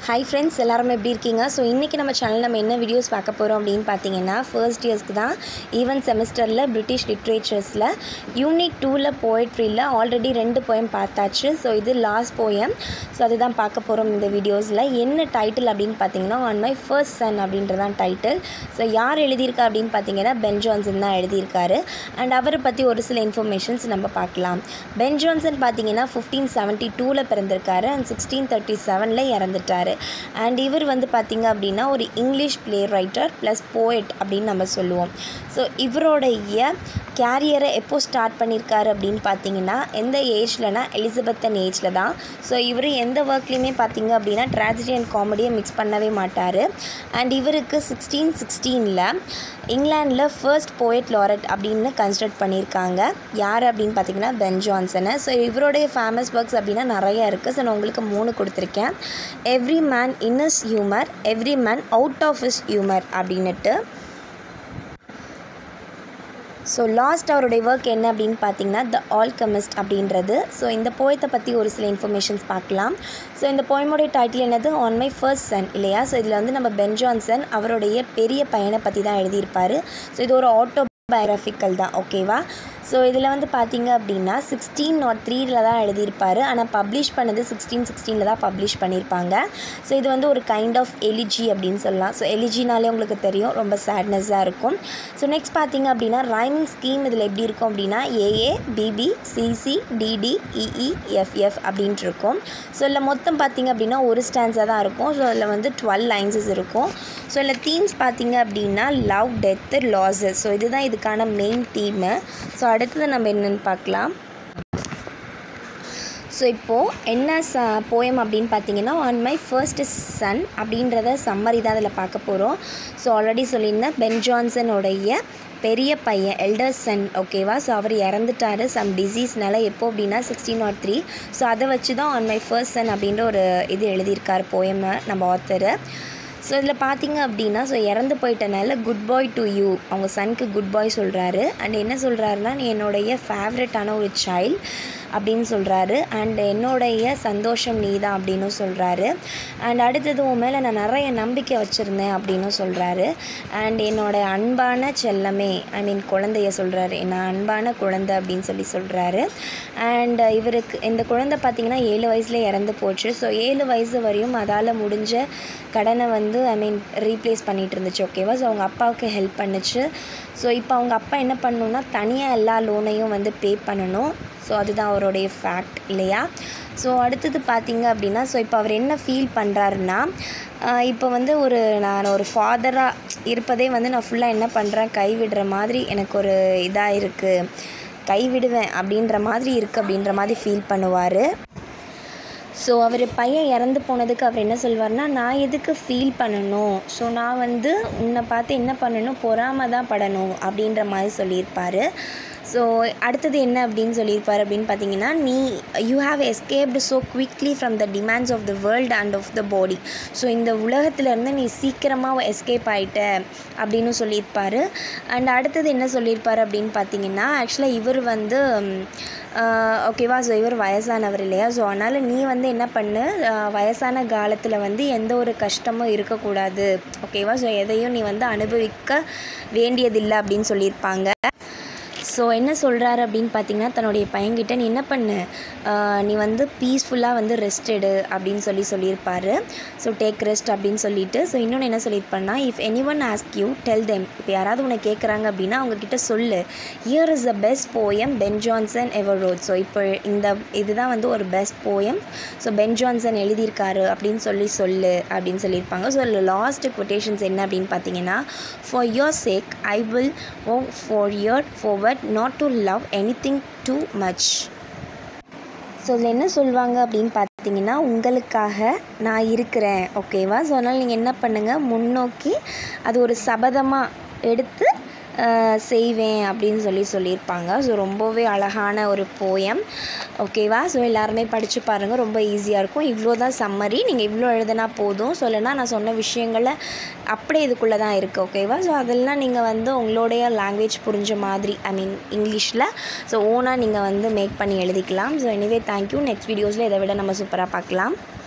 hi friends எல்லாரும் எப்படி இருக்கீங்க ஸோ இன்றைக்கி நம்ம சேனல் நம்ம என்ன வீடியோஸ் பார்க்க போகிறோம் அப்படின்னு பார்த்தீங்கன்னா ஃபர்ஸ்ட் இயர்ஸ்க்கு தான் ஈவன் செமஸ்டரில் பிரிட்டிஷ் லிட்ரேச்சர்ஸில் யூனிட் டூவில் போய்ட்ரியில் ஆல்ரெடி ரெண்டு போயம் பார்த்தாச்சு ஸோ இது லாஸ்ட் போயம் ஸோ அதுதான் பார்க்க போகிறோம் இந்த வீடியோஸில் என்ன டைட்டில் அப்படின்னு பார்த்தீங்கன்னா ஆன் மை ஃபர்ஸ்ட் சன் அப்படின்றதான் டைட்டில் ஸோ யார் எழுதியிருக்கா அப்படின்னு பார்த்தீங்கன்னா பென் ஜான்சன் தான் எழுதியிருக்காரு அண்ட் அவரை பற்றி ஒரு சில இன்ஃபர்மேஷன்ஸ் நம்ம பார்க்கலாம் பென் ஜான்சன் பார்த்தீங்கன்னா ஃபிஃப்டீன் செவன்ட்டி டூவில் பிறந்திருக்காரு அண்ட் சிக்ஸ்டீன் தேர்ட்டி செவனில் இறந்துட்டார் அண்ட் இவர் வந்து பார்த்திங்க அப்படின்னா ஒரு English play writer plus poet அப்படின்னு நம்ம சொல்லுவோம் ஸோ இவருடைய கேரியரை எப்போ ஸ்டார்ட் பண்ணியிருக்காரு அப்படின்னு பார்த்தீங்கன்னா எந்த ஏஜ்லனா எலிசபெத்தன் ஏஜில் தான் ஸோ இவர் எந்த ஒர்க்லேயுமே பார்த்தீங்க அப்படின்னா ட்ராஜடி அண்ட் காமெடியை மிக்ஸ் பண்ணவே மாட்டார் அண்ட் இவருக்கு சிக்ஸ்டீன் சிக்ஸ்டீனில் இங்கிலாண்டில் ஃபர்ஸ்ட் போயட் லாரட் அப்படின்னு கன்சிடர் பண்ணியிருக்காங்க யார் அப்படின்னு பார்த்தீங்கன்னா பென் ஜான்சனை ஸோ இவருடைய ஃபேமஸ் ஒர்க்ஸ் அப்படின்னா நிறைய இருக்குது ஸோ நான் உங்களுக்கு மூணு கொடுத்துருக்கேன் every man in is humour every man out of is humour அப்படின்னுட்டு ஸோ லாஸ்ட் அவருடைய ஒர்க் என்ன அப்படின்னு பார்த்தீங்கன்னா த ஆல்கமிஸ்ட் அப்படின்றது ஸோ இந்த போயத்தை பற்றி ஒரு சில இன்ஃபர்மேஷன்ஸ் பார்க்கலாம் ஸோ இந்த போயமோடைய டைட்டில் என்னது ஆன் மை ஃபர்ஸ்ட் சன் இல்லையா ஸோ இதில் வந்து நம்ம பென் ஜான்சன் அவருடைய பெரிய பையனை பற்றி தான் எழுதியிருப்பார் ஸோ இது ஒரு ஆட்டோ பயோகிராஃபிக்கல் தான் ஓகேவா ஸோ இதில் வந்து பார்த்தீங்க அப்படின்னா சிக்ஸ்டீன் நாட் த்ரீல தான் எழுதியிருப்பார் ஆனால் பப்ளிஷ் பண்ணது சிக்ஸ்டீன் சிக்ஸ்டீனில் தான் பப்ளிஷ் பண்ணியிருப்பாங்க ஸோ இது வந்து ஒரு கைண்ட் ஆஃப் எலிஜி அப்படின்னு சொல்லலாம் ஸோ எலிஜினாலே உங்களுக்கு தெரியும் ரொம்ப சேட்னஸாக இருக்கும் ஸோ நெக்ஸ்ட் பார்த்தீங்க அப்படின்னா ரைமிங் ஸ்கீம் இதில் எப்படி இருக்கும் அப்படின்னா A A B B C C D D E E F F அப்படின்ட்டு இருக்கும் ஸோ இதில் மொத்தம் பார்த்தீங்க அப்படின்னா ஒரு ஸ்டான்ஸாக தான் இருக்கும் ஸோ அதில் வந்து டுவெல் லைன்ஸஸ் இருக்கும் ஸோ இதில் தீம்ஸ் பார்த்தீங்க அப்படின்னா லவ் டெத்து லாஸஸ் ஸோ இதுதான் இதுக்கான மெயின் தீமு ஸோ அடுத்தது நம்ம என்னென்னு பார்க்கலாம் ஸோ இப்போது என்ன ச போயம் அப்படின்னு பார்த்தீங்கன்னா ஆன் மை ஃபர்ஸ்ட் சன் அப்படின்றத சம்மரி தான் அதில் பார்க்க போகிறோம் ஸோ ஆல்ரெடி சொல்லியிருந்தேன் பென் ஜான்சனுடைய பெரிய பையன் எல்டர் சன் ஓகேவா ஸோ அவர் இறந்துட்டார் சம் டிசீஸ்னால எப்போ அப்படின்னா சிக்ஸ்டீன் நாட் த்ரீ ஸோ அதை வச்சு தான் ஆன் மை ஃபர்ஸ்ட் சன் அப்படின்ற ஒரு இது எழுதியிருக்கார் போயமை நம்ம ஆத்தரு ஸோ இதில் பார்த்தீங்க அப்படின்னா ஸோ இறந்து போயிட்டனால குட் பாய் டு யூ அவங்க சனுக்கு குட் பாய் சொல்கிறாரு அண்ட் என்ன சொல்கிறாருன்னா நீ என்னுடைய ஃபேவரட்டான ஒரு சைல்ட் அப்படின்னு சொல்கிறாரு அண்ட் என்னுடைய சந்தோஷம் நீ தான் அப்படின்னு சொல்கிறாரு அண்ட் அடுத்தது உன் மேலே நான் நிறைய நம்பிக்கை வச்சுருந்தேன் அப்படின்னு சொல்கிறாரு அண்ட் என்னோடய அன்பான செல்லமே ஐ மீன் குழந்தைய சொல்கிறாரு நான் அன்பான குழந்தை அப்படின்னு சொல்லி சொல்கிறாரு அண்ட் இவருக்கு இந்த குழந்தை பார்த்திங்கன்னா ஏழு வயசில் இறந்து போச்சு ஸோ ஏழு வயசு வரையும் அதால் முடிஞ்ச கடனை வந்து ஐ மீன் ரீப்ளேஸ் பண்ணிகிட்டு இருந்துச்சு ஓகேவா ஸோ அவங்க அப்பாவுக்கு ஹெல்ப் பண்ணுச்சு ஸோ இப்போ அவங்க அப்பா என்ன பண்ணணுன்னா தனியாக எல்லா லோனையும் வந்து பே பண்ணணும் ஸோ அதுதான் அவருடைய ஃபேக்ட் இல்லையா ஸோ அடுத்தது பார்த்தீங்க அப்படின்னா ஸோ இப்போ அவர் என்ன ஃபீல் பண்ணுறாருன்னா இப்போ வந்து ஒரு நான் ஒரு ஃபாதராக இருப்பதே வந்து நான் ஃபுல்லாக என்ன பண்ணுறேன் கைவிடுற மாதிரி எனக்கு ஒரு இதாக இருக்குது கைவிடுவேன் அப்படின்ற மாதிரி இருக்குது அப்படின்ற மாதிரி ஃபீல் பண்ணுவார் ஸோ அவர் பையன் இறந்து போனதுக்கு அவர் என்ன சொல்வார்னா நான் எதுக்கு ஃபீல் பண்ணணும் ஸோ நான் வந்து உன்னை பார்த்து என்ன பண்ணணும் பொறாம தான் படணும் அப்படின்ற மாதிரி சொல்லியிருப்பார் ஸோ அடுத்தது என்ன அப்படின்னு சொல்லியிருப்பார் அப்படின்னு பார்த்தீங்கன்னா நீ you have escaped so quickly from the demands of the world and of the body so இந்த உலகத்துலேருந்து நீ சீக்கிரமாக எஸ்கேப் ஆகிட்ட அப்படின்னு சொல்லியிருப்பார் அண்ட் அடுத்தது என்ன சொல்லியிருப்பார் அப்படின்னு பார்த்தீங்கன்னா ஆக்சுவலாக இவர் வந்து ஓகேவா ஸோ இவர் வயசானவர் இல்லையா ஸோ அதனால் நீ வந்து என்ன பண்ணு வயசான காலத்தில் வந்து எந்த ஒரு கஷ்டமும் இருக்கக்கூடாது ஓகேவா ஸோ எதையும் நீ வந்து அனுபவிக்க வேண்டியதில்லை அப்படின்னு சொல்லியிருப்பாங்க ஸோ என்ன சொல்கிறாரு அப்படின்னு பார்த்தீங்கன்னா தன்னுடைய பையன்கிட்ட நீ என்ன பண்ணு நீ வந்து பீஸ்ஃபுல்லாக வந்து ரெஸ்ட் எடு அப்படின்னு சொல்லி சொல்லியிருப்பார் ஸோ டேக் ரெஸ்ட் அப்படின்னு சொல்லிட்டு ஸோ இன்னொன்று என்ன சொல்லியிருப்பேன்னா if any one ask you tell them இப்போ யாராவது உன்னை கேட்குறாங்க அப்படின்னா அவங்கக்கிட்ட சொல்லு here is the best poem Ben Jonson ever wrote so இப்போ இந்த இதுதான் வந்து ஒரு best poem so Ben Jonson எழுதியிருக்காரு அப்படின்னு சொல்லி சொல்லு அப்படின்னு சொல்லியிருப்பாங்க ஸோ லாஸ்ட் கொட்டேஷன்ஸ் என்ன அப்படின்னு பார்த்தீங்கன்னா for your sake I will owe for your forward not to love anything too much so இதில் என்ன சொல்லுவாங்க அப்படின்னு பார்த்தீங்கன்னா உங்களுக்காக நான் இருக்கிறேன் ஓகேவா ஸோ அதனால் நீங்கள் என்ன பண்ணுங்கள் முன்னோக்கி அது ஒரு சபதமாக எடுத்து செய்வேன் அப்படின்னு சொல்லி சொல்லியிருப்பாங்க ஸோ ரொம்பவே அழகான ஒரு போயம் ஓகேவா ஸோ எல்லாருமே படித்து பாருங்கள் ரொம்ப ஈஸியாக இருக்கும் இவ்வளோ தான் சம்மரி நீங்கள் இவ்வளோ எழுதுனா போதும் ஸோ இல்லைனா நான் சொன்ன விஷயங்களை அப்படியே இதுக்குள்ளே தான் இருக்குது ஓகேவா ஸோ அதெல்லாம் நீங்கள் வந்து உங்களுடைய லாங்குவேஜ் புரிஞ்ச மாதிரி ஐ மீன் இங்கிலீஷில் ஸோ ஓனாக நீங்கள் வந்து மேக் பண்ணி எழுதிக்கலாம் ஸோ எனிவே தேங்க்யூ நெக்ஸ்ட் வீடியோஸில் இதை விட நம்ம சூப்பராக பார்க்கலாம்